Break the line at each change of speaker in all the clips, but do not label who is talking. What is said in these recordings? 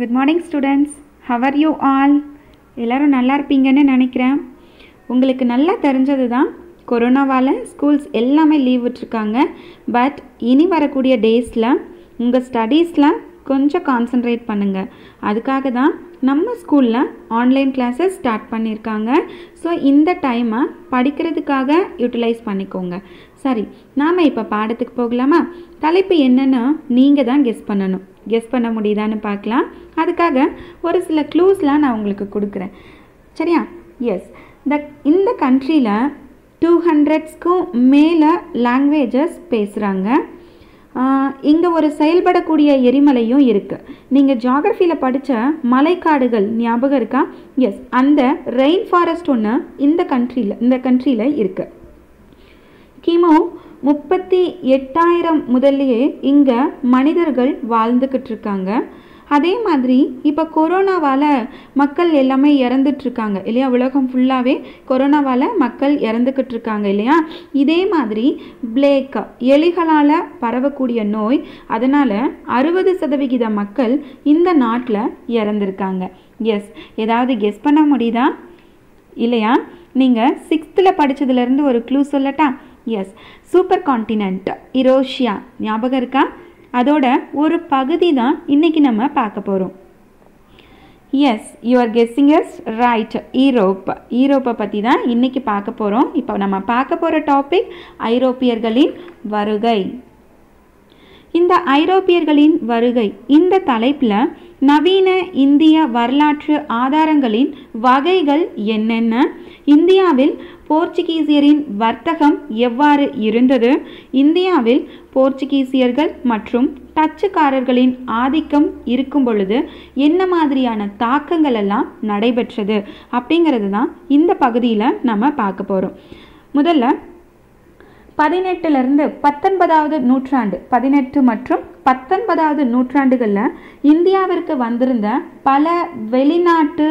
good morning students how are you all எல்லோரும் நல்லா இருப்பீங்கன்னு நினைக்கிறேன் உங்களுக்கு நல்லா தெரிஞ்சது தான் கொரோனாவால் ஸ்கூல்ஸ் எல்லாமே லீவ் விட்டுருக்காங்க பட் இனி வரக்கூடிய டேஸில் உங்கள் ஸ்டடீஸில் கொஞ்சம் கான்சென்ட்ரேட் பண்ணுங்கள் அதுக்காக தான் நம்ம ஸ்கூலில் ஆன்லைன் கிளாஸஸ் ஸ்டார்ட் பண்ணியிருக்காங்க ஸோ இந்த டைமை படிக்கிறதுக்காக யூட்டிலைஸ் பண்ணிக்கோங்க சரி நாம் இப்போ பாடத்துக்கு போகலாமா தலைப்பு என்னென்னு நீங்கள் தான் கெஸ் பண்ணணும் கெஸ் பண்ண முடியுதான்னு பார்க்கலாம் அதுக்காக ஒரு சில க்ளூஸ்லாம் நான் உங்களுக்கு கொடுக்குறேன் சரியா எஸ் இந்த இந்த கண்ட்ரியில் டூ ஹண்ட்ரட்ஸ்க்கும் மேலே லாங்குவேஜஸ் பேசுகிறாங்க இங்கே ஒரு செயல்படக்கூடிய எரிமலையும் இருக்குது நீங்கள் ஜாகிரஃபியில் படித்த மலைக்காடுகள் ஞாபகம் இருக்கா எஸ் அந்த ரெயின் ஃபாரஸ்ட் ஒன்று இந்த கண்ட்ரியில் இந்த கண்ட்ரியில் இருக்குது கிமு முப்பத்தி எட்டாயிரம் முதல்லையே இங்கே மனிதர்கள் வாழ்ந்துக்கிட்டு இருக்காங்க அதே மாதிரி இப்போ கொரோனாவால் மக்கள் எல்லாமே இறந்துட்டுருக்காங்க இல்லையா உலகம் ஃபுல்லாகவே கொரோனாவால் மக்கள் இறந்துக்கிட்டு இருக்காங்க இல்லையா இதே மாதிரி பிளேக் எலிகளால் பரவக்கூடிய நோய் அதனால் அறுபது சதவிகித மக்கள் இந்த நாட்டில் இறந்துருக்காங்க எஸ் ஏதாவது கெஸ் பண்ண முடியுதா இல்லையா நீங்கள் சிக்ஸ்த்தில் படித்ததுலேருந்து ஒரு க்ளூ சொல்லட்டா எஸ் சூப்பர் காண்டினென்ட் இரோஷியா ஞாபகம் இருக்கா அதோட ஒரு பகுதி தான் இன்றைக்கி நம்ம பார்க்க போகிறோம் yes your guessing yes right Europe ஈரோப்பை பற்றி தான் இன்றைக்கி பார்க்க போகிறோம் இப்போ நம்ம பார்க்க போகிற டாபிக் ஐரோப்பியர்களின் வருகை இந்த ஐரோப்பியர்களின் வருகை இந்த தலைப்பில் நவீன இந்திய வரலாற்று ஆதாரங்களின் வகைகள் என்னென்ன இந்தியாவில் போர்ச்சுகீசியரின் வர்த்தகம் எவ்வாறு இருந்தது இந்தியாவில் போர்ச்சுகீசியர்கள் மற்றும் டச்சுக்காரர்களின் ஆதிக்கம் இருக்கும் பொழுது என்ன மாதிரியான தாக்கங்கள் எல்லாம் நடைபெற்றது அப்படிங்கிறது தான் இந்த பகுதியில் நம்ம பார்க்க போகிறோம் முதல்ல பதினெட்டுலேருந்து பத்தொன்பதாவது நூற்றாண்டு பதினெட்டு மற்றும் பத்தொன்பதாவது நூற்றாண்டுகளில் இந்தியாவிற்கு வந்திருந்த பல வெளிநாட்டு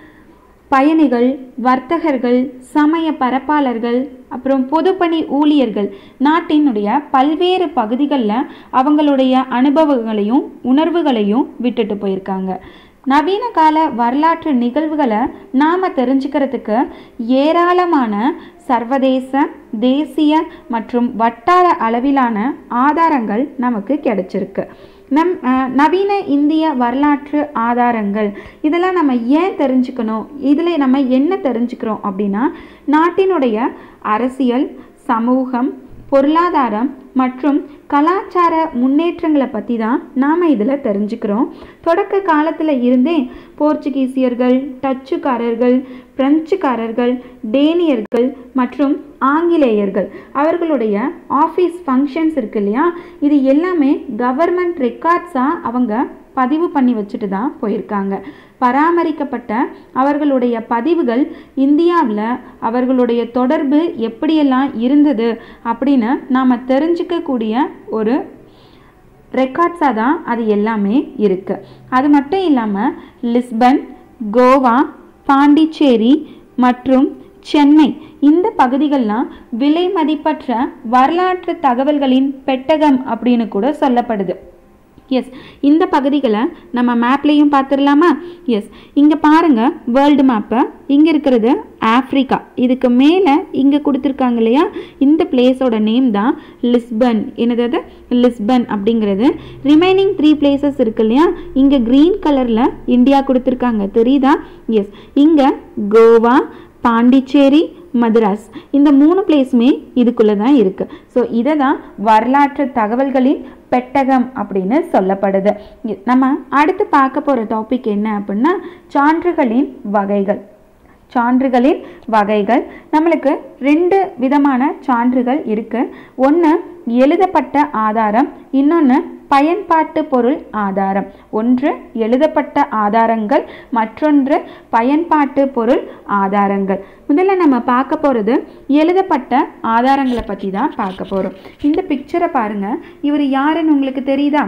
பயணிகள் வர்த்தகர்கள் சமய பரப்பாளர்கள் அப்புறம் பொதுப்பணி ஊழியர்கள் நாட்டினுடைய பல்வேறு பகுதிகளில் அவங்களுடைய அனுபவங்களையும் உணர்வுகளையும் விட்டுட்டு போயிருக்காங்க நவீன கால வரலாற்று நிகழ்வுகளை நாம் தெரிஞ்சுக்கிறதுக்கு ஏராளமான சர்வதேச தேசிய மற்றும் வட்டார அளவிலான ஆதாரங்கள் நமக்கு கிடைச்சிருக்கு நம் நவீன இந்திய வரலாற்று ஆதாரங்கள் இதெல்லாம் நம்ம ஏன் தெரிஞ்சுக்கணும் இதில் நம்ம என்ன தெரிஞ்சுக்கிறோம் அப்படின்னா நாட்டினுடைய அரசியல் சமூகம் பொருளாதாரம் மற்றும் கலாச்சார முன்னேற்றங்களை பற்றி தான் நாம் இதில் தெரிஞ்சுக்கிறோம் தொடக்க காலத்தில் இருந்தே போர்ச்சுகீசியர்கள் டச்சுக்காரர்கள் பிரெஞ்சுக்காரர்கள் டேனியர்கள் மற்றும் ஆங்கிலேயர்கள் அவர்களுடைய ஆஃபீஸ் ஃபங்க்ஷன்ஸ் இருக்கு இல்லையா இது எல்லாமே கவர்மெண்ட் ரெக்கார்ட்ஸாக அவங்க பதிவு பண்ணி வச்சுட்டு தான் போயிருக்காங்க பராமரிக்கப்பட்ட அவர்களுடைய பதிவுகள் இந்தியாவில் அவர்களுடைய தொடர்பு எப்படியெல்லாம் இருந்தது அப்படின்னு நாம் தெரிஞ்சிக்கக்கூடிய ஒரு ரெக்கார்ட்ஸாக தான் அது எல்லாமே இருக்குது அது மட்டும் இல்லாமல் லிஸ்பன் கோவா பாண்டிச்சேரி மற்றும் சென்னை இந்த பகுதிகள்லாம் விலை மதிப்பற்ற வரலாற்று தகவல்களின் பெட்டகம் அப்படின்னு கூட சொல்லப்படுது எஸ் இந்த பகுதிகளை நம்ம மேப்லேயும் பார்த்துடலாமா எஸ் இங்கே பாருங்கள் வேர்ல்டு மேப்பை இங்கே இருக்கிறது ஆஃப்ரிக்கா இதுக்கு மேலே இங்கே கொடுத்துருக்காங்க இல்லையா இந்த பிளேஸோட நேம் தான் லிஸ்பன் என்னது லிஸ்பன் அப்படிங்கிறது ரிமைனிங் த்ரீ பிளேசஸ் இருக்கு இல்லையா இங்கே க்ரீன் கலரில் இந்தியா கொடுத்துருக்காங்க தெரியுதா எஸ் இங்கே கோவா பாண்டிச்சேரி மദ്രാஸ் இந்த மூணு பிளேஸுமே இதுக்குள்ளே தான் இருக்குது ஸோ இதை தான் வரலாற்று தகவல்களின் பெட்டகம் அப்படின்னு சொல்லப்படுது நம்ம அடுத்து பார்க்க போகிற டாபிக் என்ன அப்படின்னா சான்றுகளின் வகைகள் சான்றுகளின் வகைகள் நம்மளுக்கு ரெண்டு விதமான சான்றுகள் இருக்குது ஒன்று எழுதப்பட்ட ஆதாரம் இன்னொன்று பயன்பாட்டு பொருள் ஆதாரம் ஒன்று எழுதப்பட்ட ஆதாரங்கள் மற்றொன்று பயன்பாட்டு பொருள் ஆதாரங்கள் முதல்ல நம்ம பார்க்க போகிறது எழுதப்பட்ட ஆதாரங்களை பற்றி தான் பார்க்க போகிறோம் இந்த பிக்சரை பாருங்கள் இவர் யாருன்னு உங்களுக்கு தெரியுதா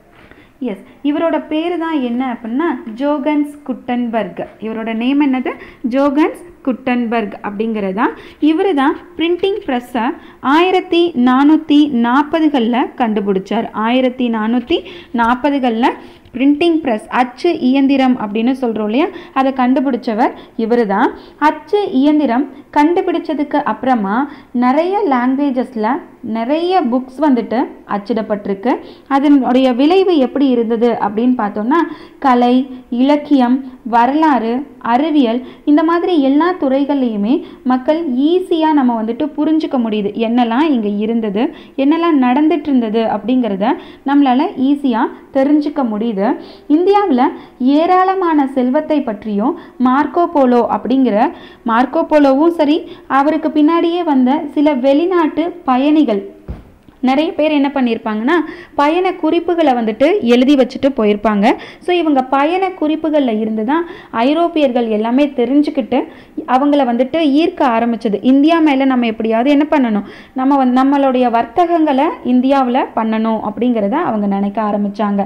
எஸ் இவரோட பேர் தான் என்ன அப்படின்னா ஜோகன்ஸ் குட்டன்பர்க் இவரோட நேம் என்னது ஜோகன்ஸ் குட்டன்பர்க் அப்படிங்கிறது தான் இவர் தான் பிரிண்டிங் ப்ரெஸ்ஸை ஆயிரத்தி நானூற்றி நாற்பதுகளில் கண்டுபிடிச்சார் ஆயிரத்தி நானூற்றி நாற்பதுகளில் பிரிண்டிங் ப்ரெஸ் அச்சு இயந்திரம் அப்படின்னு சொல்கிறோம் இல்லையா அதை கண்டுபிடிச்சவர் இவர் தான் அச்சு இயந்திரம் கண்டுபிடிச்சதுக்கு அப்புறமா நிறைய லாங்குவேஜஸில் நிறைய புக்ஸ் வந்துட்டு அச்சிடப்பட்டிருக்கு அதனுடைய விளைவு எப்படி இருந்தது அப்படின்னு பார்த்தோம்னா கலை இலக்கியம் வரலாறு அறிவியல் இந்த மாதிரி எல்லா துறைகள்லையுமே மக்கள் ஈஸியாக நம்ம வந்துட்டு புரிஞ்சுக்க முடியுது என்னெல்லாம் இங்கே இருந்தது என்னெல்லாம் நடந்துட்டு இருந்தது அப்படிங்கிறத நம்மளால் ஈஸியாக தெரிஞ்சுக்க முடியுது இந்தியாவில் ஏராளமான செல்வத்தை பற்றியும் மார்க்கோ போலோ அப்படிங்கிற மார்க்கோ போலோவும் சரி அவருக்கு பின்னாடியே வந்த சில வெளிநாட்டு பயணிகள் நிறைய பேர் என்ன பண்ணியிருப்பாங்கன்னா பயண குறிப்புகளை வந்துட்டு எழுதி வச்சுட்டு போயிருப்பாங்க ஸோ இவங்க பயண குறிப்புகளில் இருந்து தான் ஐரோப்பியர்கள் எல்லாமே தெரிஞ்சுக்கிட்டு அவங்கள வந்துட்டு ஈர்க்க ஆரம்பிச்சது இந்தியா மேலே நம்ம எப்படியாவது என்ன பண்ணணும் நம்ம வந்து நம்மளுடைய வர்த்தகங்களை இந்தியாவில் பண்ணணும் அப்படிங்கிறத அவங்க நினைக்க ஆரம்பித்தாங்க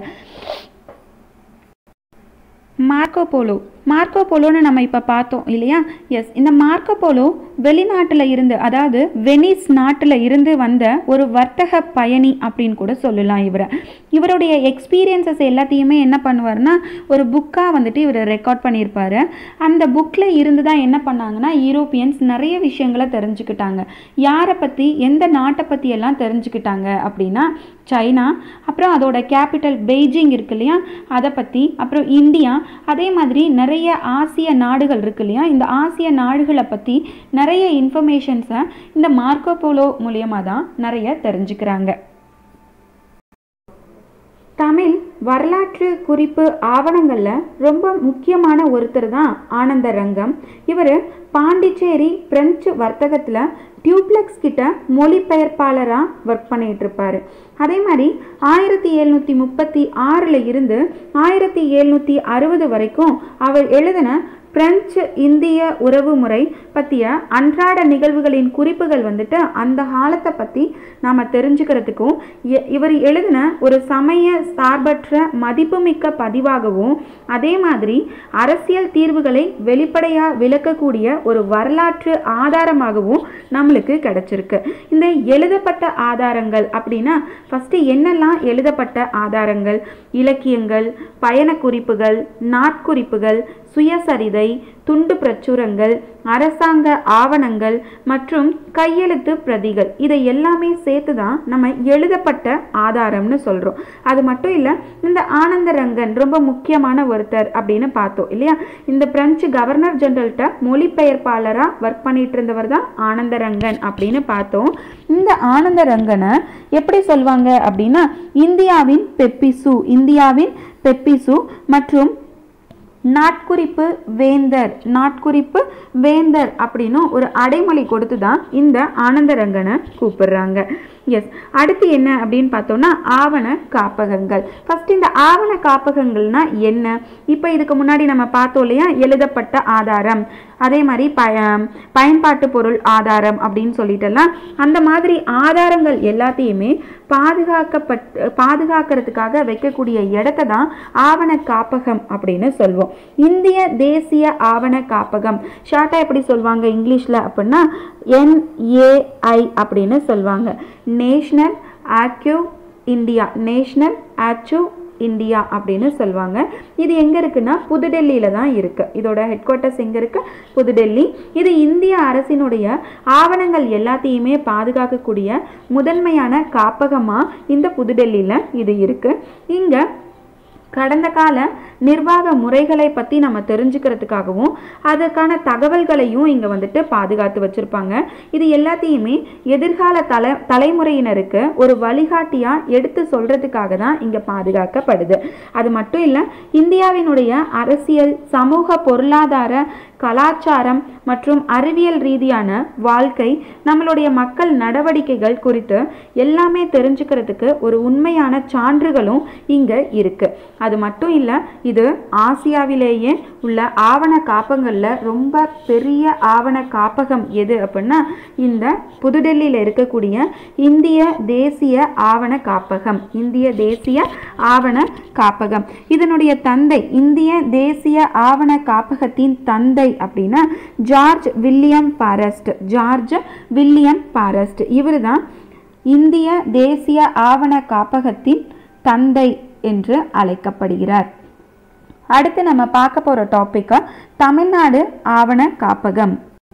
மார்க்கோ போலோ மார்க்கோ போலோன்னு நம்ம இப்போ பார்த்தோம் இல்லையா எஸ் இந்த மார்க்கோ போலோ வெளிநாட்டில் இருந்து அதாவது வெனிஸ் நாட்டில் இருந்து வந்த ஒரு வர்த்தக பயணி அப்படின்னு கூட சொல்லலாம் இவரை இவருடைய எக்ஸ்பீரியன்சஸ் எல்லாத்தையுமே என்ன பண்ணுவார்னா ஒரு புக்காக வந்துட்டு இவர் ரெக்கார்ட் பண்ணியிருப்பார் அந்த புக்கில் இருந்து தான் என்ன பண்ணாங்கன்னா யூரோப்பியன்ஸ் நிறைய விஷயங்களை தெரிஞ்சுக்கிட்டாங்க யாரை பற்றி எந்த நாட்டை பற்றி எல்லாம் தெரிஞ்சுக்கிட்டாங்க அப்படின்னா சைனா அப்புறம் அதோட கேபிட்டல் பெய்ஜிங் இருக்கு இல்லையா அதை பற்றி அப்புறம் இந்தியா அதே மாதிரி நிறைய ஆசிய நாடுகள் இருக்கு இல்லையா இந்த ஆசிய நாடுகளை பற்றி நிறைய இன்ஃபர்மேஷன்ஸை இந்த மார்க்கோ போலோ மூலியமாக தான் நிறைய தெரிஞ்சுக்கிறாங்க தமிழ் வரலாற்று குறிப்பு ஆவணங்களில் ரொம்ப முக்கியமான ஒருத்தர் தான் ஆனந்த ரங்கம் இவர் பாண்டிச்சேரி பிரெஞ்சு வர்த்தகத்தில் டியூப்ளெக்ஸ் கிட்ட மொழிபெயர்ப்பாளராக ஒர்க் பண்ணிட்டு இருப்பாரு அதே மாதிரி ஆயிரத்தி எழுநூற்றி முப்பத்தி ஆறில் இருந்து ஆயிரத்தி எழுநூற்றி அறுபது வரைக்கும் அவர் எழுதின பிரெஞ்சு இந்திய உறவு முறை பற்றிய அன்றாட நிகழ்வுகளின் குறிப்புகள் வந்துட்டு அந்த காலத்தை பற்றி நாம் தெரிஞ்சுக்கிறதுக்கும் இ- இவர் எழுதின ஒரு சமய சார்பற்ற மதிப்புமிக்க பதிவாகவும் அதே மாதிரி அரசியல் தீர்வுகளை வெளிப்படையாக விளக்கக்கூடிய ஒரு வரலாற்று ஆதாரமாகவும் நம்மளுக்கு கிடைச்சிருக்கு இந்த எழுதப்பட்ட ஆதாரங்கள் அப்படின்னா ஃபஸ்ட்டு என்னெல்லாம் எழுதப்பட்ட ஆதாரங்கள் இலக்கியங்கள் பயண குறிப்புகள் நாட்குறிப்புகள் சுயசரிதை துண்டு பிரச்சுரங்கள் அரசாங்க ஆவணங்கள் மற்றும் கையெழுத்து பிரதிகள் இதை எல்லாமே சேர்த்து தான் நம்ம எழுதப்பட்ட ஆதாரம்னு சொல்கிறோம் அது மட்டும் இல்லை இந்த ஆனந்தரங்கன் ரொம்ப முக்கியமான ஒருத்தர் அப்படின்னு பார்த்தோம் இல்லையா இந்த பிரெஞ்சு கவர்னர் ஜெனரல்கிட்ட மொழிபெயர்ப்பாளராக ஒர்க் பண்ணிட்டு இருந்தவர் தான் ஆனந்தரங்கன் அப்படின்னு பார்த்தோம் இந்த ஆனந்தரங்கனை எப்படி சொல்லுவாங்க அப்படின்னா இந்தியாவின் பெப்பிசு இந்தியாவின் பெப்பிசு மற்றும் நாட்குறிப்பு வேந்தர் நாட்குறிப்பு வேந்தர் அப்படின்னு ஒரு அடைமொழி கொடுத்து தான் இந்த ஆனந்தரங்கனை கூப்பிடுறாங்க எஸ் அடுத்து என்ன அப்படின்னு பார்த்தோம்னா ஆவண காப்பகங்கள் ஃபர்ஸ்ட் இந்த ஆவண காப்பகங்கள்னா என்ன இப்போ இதுக்கு முன்னாடி நம்ம பார்த்தோம் இல்லையா எழுதப்பட்ட ஆதாரம் அதே மாதிரி பய பயன்பாட்டு பொருள் ஆதாரம் அப்படின்னு சொல்லிட்டெல்லாம் அந்த மாதிரி ஆதாரங்கள் எல்லாத்தையுமே பாதுகாக்கப்பட்டு பாதுகாக்கிறதுக்காக வைக்கக்கூடிய இடத்த தான் ஆவண காப்பகம் அப்படின்னு சொல்வோம் இந்திய தேசிய ஆவண காப்பகம் ஷார்ட்டாக எப்படி சொல்லுவாங்க இங்கிலீஷில் அப்படின்னா என்ஏஐ அப்படின்னு சொல்லுவாங்க நேஷ்னல் ஆக்யூ இந்தியா நேஷ்னல் ஆக்யூ இந்தியா அப்படின்னு சொல்லுவாங்க இது எங்கே இருக்குன்னா புதுடெல்லியில் தான் இருக்குது இதோட ஹெட் குவார்ட்டர்ஸ் எங்கே இருக்கு புதுடெல்லி இது இந்திய அரசினுடைய ஆவணங்கள் எல்லாத்தையுமே பாதுகாக்கக்கூடிய முதன்மையான காப்பகமாக இந்த புதுடெல்லியில் இது இருக்குது இங்கே கடந்த கால நிர்வாக முறைகளை பற்றி நம்ம தெரிஞ்சுக்கிறதுக்காகவும் அதற்கான தகவல்களையும் இங்கே வந்துட்டு பாதுகாத்து வச்சுருப்பாங்க இது எல்லாத்தையுமே எதிர்கால தலை தலைமுறையினருக்கு ஒரு வழிகாட்டியாக எடுத்து சொல்கிறதுக்காக தான் இங்கே பாதுகாக்கப்படுது அது மட்டும் இல்லை இந்தியாவினுடைய அரசியல் சமூக பொருளாதார கலாச்சாரம் மற்றும் அறிவியல் ரீதியான வாழ்க்கை நம்மளுடைய மக்கள் நடவடிக்கைகள் குறித்து எல்லாமே தெரிஞ்சுக்கிறதுக்கு ஒரு உண்மையான சான்றுகளும் இங்கே இருக்கு அது மட்டும் இல்லை இது ஆசியாவிலேயே உள்ள ஆவண காப்பகங்களில் ரொம்ப பெரிய ஆவண காப்பகம் எது அப்படின்னா இந்த புதுடெல்லியில் இருக்கக்கூடிய இந்திய தேசிய ஆவண காப்பகம் இந்திய தேசிய ஆவண காப்பகம் இதனுடைய தந்தை இந்திய தேசிய ஆவண காப்பகத்தின் தந்தை அப்படின்னா George William Forrest George William Forrest இவர் தான் இந்திய தேசிய ஆவண காப்பகத்தின் தந்தை என்று அழைக்கப்படுகிறார் அடுத்து நம்ம பார்க்க போகிற டாப்பிக்கா தமிழ்நாடு ஆவண காப்பகம்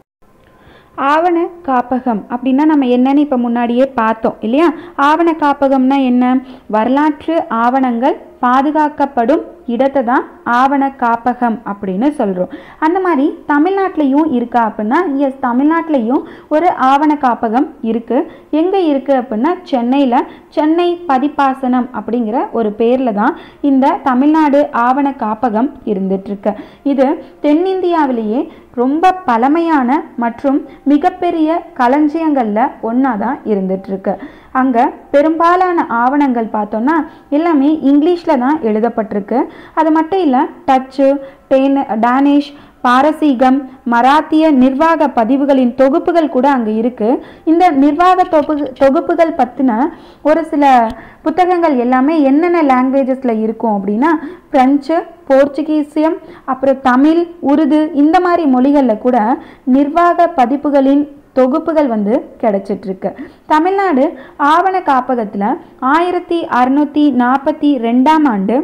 ஆவண காப்பகம் அப்படின்னா நம்ம என்னன்னு இப்போ முன்னாடியே பார்த்தோம் இல்லையா ஆவண காப்பகம்னா என்ன வரலாற்று ஆவணங்கள் பாதுகாக்கப்படும் இடத்தை தான் ஆவண காப்பகம் அப்படின்னு சொல்கிறோம் அந்த மாதிரி தமிழ்நாட்டிலையும் இருக்கா அப்படின்னா எஸ் தமிழ்நாட்டிலையும் ஒரு ஆவண காப்பகம் இருக்குது எங்கே இருக்குது அப்படின்னா சென்னையில் சென்னை பதிப்பாசனம் அப்படிங்கிற ஒரு பேரில் தான் இந்த தமிழ்நாடு ஆவண காப்பகம் இருந்துட்டுருக்கு இது தென்னிந்தியாவிலேயே ரொம்ப பழமையான மற்றும் மிகப்பெரிய களஞ்சியங்களில் ஒன்றா தான் இருந்துட்டுருக்கு அங்கே பெரும்பாலான ஆவணங்கள் பார்த்தோன்னா எல்லாமே இங்கிலீஷில் தான் எழுதப்பட்டிருக்கு அது மட்டும் இல்லை டச்சு டேன் டேனிஷ் பாரசீகம் மராத்திய நிர்வாக பதிவுகளின் தொகுப்புகள் கூட அங்கே இருக்குது இந்த நிர்வாக தொகு தொகுப்புகள் பற்றின ஒரு சில புத்தகங்கள் எல்லாமே என்னென்ன லாங்குவேஜஸில் இருக்கும் அப்படின்னா ஃப்ரெஞ்சு போர்ச்சுகீசியம் அப்புறம் தமிழ் உருது இந்த மாதிரி மொழிகளில் கூட நிர்வாக பதிப்புகளின் தொகுப்புகள் வந்து கிடைச்சிட்ருக்கு தமிழ்நாடு ஆவண காப்பகத்தில் ஆயிரத்தி அறுநூற்றி நாற்பத்தி ரெண்டாம் ஆண்டு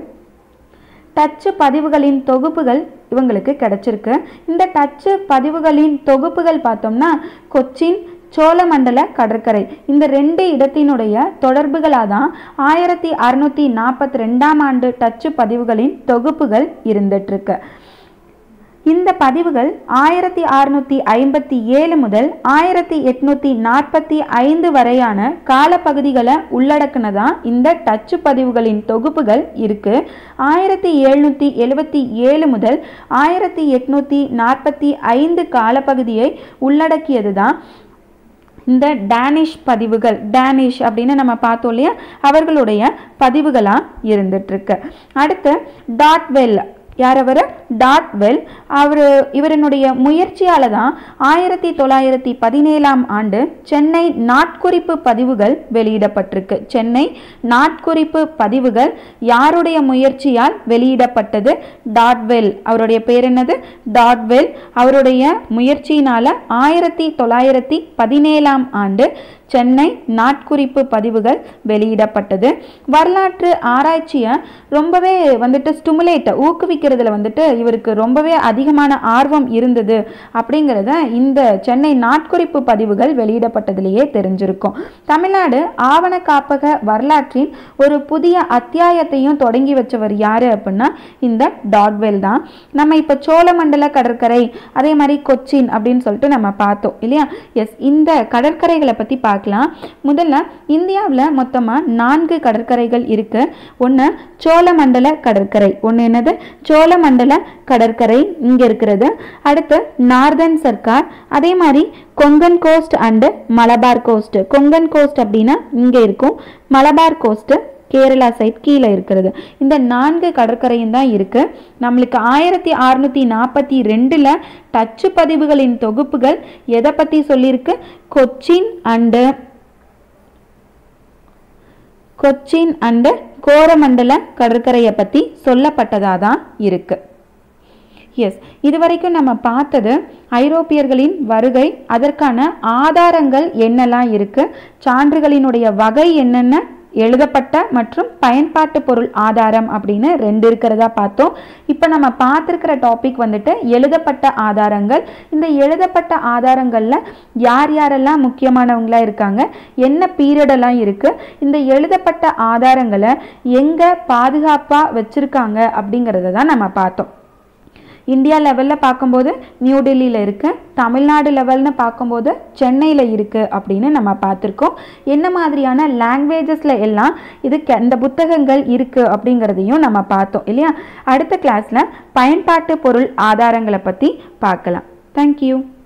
டச்சு பதிவுகளின் தொகுப்புகள் இவங்களுக்கு கிடைச்சிருக்கு இந்த டச்சு பதிவுகளின் தொகுப்புகள் பார்த்தோம்னா கொச்சின் சோழமண்டல கடற்கரை இந்த ரெண்டு இடத்தினுடைய தொடர்புகளாக தான் ஆயிரத்தி அறுநூற்றி நாற்பத்தி ரெண்டாம் ஆண்டு டச்சு பதிவுகளின் தொகுப்புகள் இருந்துட்டுருக்கு இந்த பதிவுகள் ஆயிரத்தி அறுநூற்றி ஐம்பத்தி ஏழு முதல் ஆயிரத்தி எட்நூற்றி நாற்பத்தி ஐந்து வரையான காலப்பகுதிகளை உள்ளடக்குனதான் இந்த டச்சு பதிவுகளின் தொகுப்புகள் இருக்கு ஆயிரத்தி எழுநூற்றி எழுபத்தி ஏழு முதல் ஆயிரத்தி எட்நூற்றி நாற்பத்தி ஐந்து காலப்பகுதியை உள்ளடக்கியது தான் இந்த டேனிஷ் பதிவுகள் டேனிஷ் அப்படின்னு நம்ம பார்த்தோம் இல்லையா அவர்களுடைய பதிவுகளாக இருந்துட்டுருக்கு அடுத்து டாட்வெல் யார் அவர் டாட்வெல் அவர் இவரினுடைய முயற்சியால் தான் ஆயிரத்தி தொள்ளாயிரத்தி பதினேழாம் ஆண்டு சென்னை நாட்குறிப்பு பதிவுகள் வெளியிடப்பட்டிருக்கு சென்னை நாட்குறிப்பு பதிவுகள் யாருடைய முயற்சியால் வெளியிடப்பட்டது டாட்வெல் அவருடைய பேர் என்னது டாட்வெல் அவருடைய முயற்சியினால் ஆயிரத்தி தொள்ளாயிரத்தி பதினேழாம் ஆண்டு சென்னை நாட்குறிப்பு பதிவுகள் வெளியிடப்பட்டது வரலாற்று ஆராய்ச்சியை ரொம்பவே வந்துட்டு ஸ்டிமுலேட் ஊக்குவிக்கிறதுல வந்துட்டு இவருக்கு ரொம்பவே அதிகமான ஆர்வம் இருந்தது அப்படிங்கிறத இந்த சென்னை நாட்குறிப்பு பதிவுகள் வெளியிடப்பட்டதிலேயே தெரிஞ்சிருக்கும் தமிழ்நாடு ஆவண காப்பக வரலாற்றின் ஒரு புதிய அத்தியாயத்தையும் தொடங்கி வச்சவர் யாரு அப்படின்னா இந்த டாட்வெல் தான் நம்ம இப்போ சோழமண்டல கடற்கரை அதே மாதிரி கொச்சின் அப்படின்னு சொல்லிட்டு நம்ம பார்த்தோம் இல்லையா எஸ் இந்த கடற்கரைகளை பற்றி பார்க்கலாம் முதல்ல இந்தியாவில் மொத்தமாக நான்கு கடற்கரைகள் இருக்கு ஒன்று சோழமண்டல கடற்கரை ஒன்று என்னது சோழமண்டல கடற்கரை இங்கே இருக்கிறது அடுத்து நார்தன் சர்க்கார் அதே மாதிரி Konkan coast and Malabar coast Konkan coast அப்படின்னா இங்கே இருக்கும் மலபார் கோஸ்ட் கேரளா சைட் கீழே இருக்கிறது இந்த நான்கு கடற்கரையும் தான் இருக்கு நம்மளுக்கு ஆயிரத்தி அறுநூத்தி நாற்பத்தி ரெண்டுல டச்சு பதிவுகளின் தொகுப்புகள் எதை பத்தி சொல்லியிருக்கு கொச்சின் அண்டு கொச்சின் அண்டு கோரமண்டல கடற்கரையை பற்றி சொல்லப்பட்டதாக தான் இருக்கு எஸ் இதுவரைக்கும் நம்ம பார்த்தது ஐரோப்பியர்களின் வருகை அதற்கான ஆதாரங்கள் என்னெல்லாம் இருக்கு சான்றுகளினுடைய வகை என்னென்ன எழுதப்பட்ட மற்றும் பயன்பாட்டு பொருள் ஆதாரம் அப்படின்னு ரெண்டு இருக்கிறதா பார்த்தோம் இப்போ நம்ம பார்த்துருக்கிற டாபிக் வந்துட்டு எழுதப்பட்ட ஆதாரங்கள் இந்த எழுதப்பட்ட ஆதாரங்களில் யார் யாரெல்லாம் முக்கியமானவங்களா இருக்காங்க என்ன பீரியடெல்லாம் இருக்குது இந்த எழுதப்பட்ட ஆதாரங்களை எங்கே பாதுகாப்பாக வச்சுருக்காங்க அப்படிங்கிறத தான் நம்ம பார்த்தோம் இந்தியா லெவலில் பார்க்கும்போது நியூ டெல்லியில் இருக்கு தமிழ்நாடு லெவல்னு பார்க்கும்போது சென்னையில் இருக்குது அப்படின்னு நம்ம பார்த்துருக்கோம் என்ன மாதிரியான லாங்குவேஜஸில் எல்லாம் இதுக்கு இந்த புத்தகங்கள் இருக்குது அப்படிங்கிறதையும் நம்ம பார்த்தோம் இல்லையா அடுத்த கிளாஸில் பயன்பாட்டு பொருள் ஆதாரங்களை பற்றி பார்க்கலாம் தேங்க்யூ